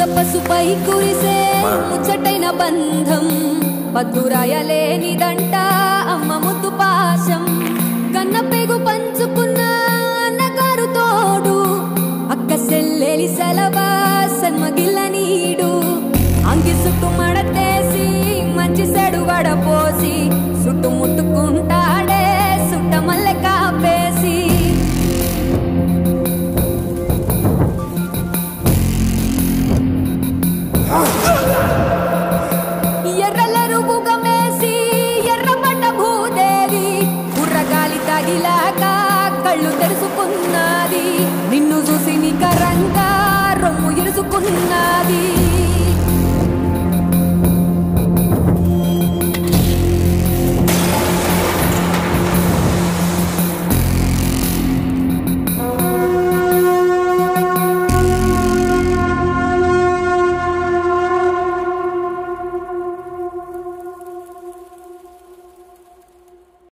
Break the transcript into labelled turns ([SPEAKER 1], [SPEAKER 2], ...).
[SPEAKER 1] పసుపై కురిసే ముచ్చటైన బంధం పద్దురాయలేనిదంట అమ్మ ముద్దు పాశం కన్న పెగు పంచుకున్న అన్నగారు తోడు అక్క సెల్లెలి సెలవా సన్మగిల్ల నీడు అంగి సుట్టు మడతేసి మంచి సెడు వడపోసి సుట్టు ముట్టుకుంటాడే సుట్ట మల్లె కాపేసి ఎర్రలెరుగుగా మేసి ఎర్రబడ్డ భూదేవి కుర్రగాలి తగిలాక కళ్ళు తెరుచుకున్నది నిన్ను చూసి నికరంగా రొమ్ము ఇరుచుకున్నది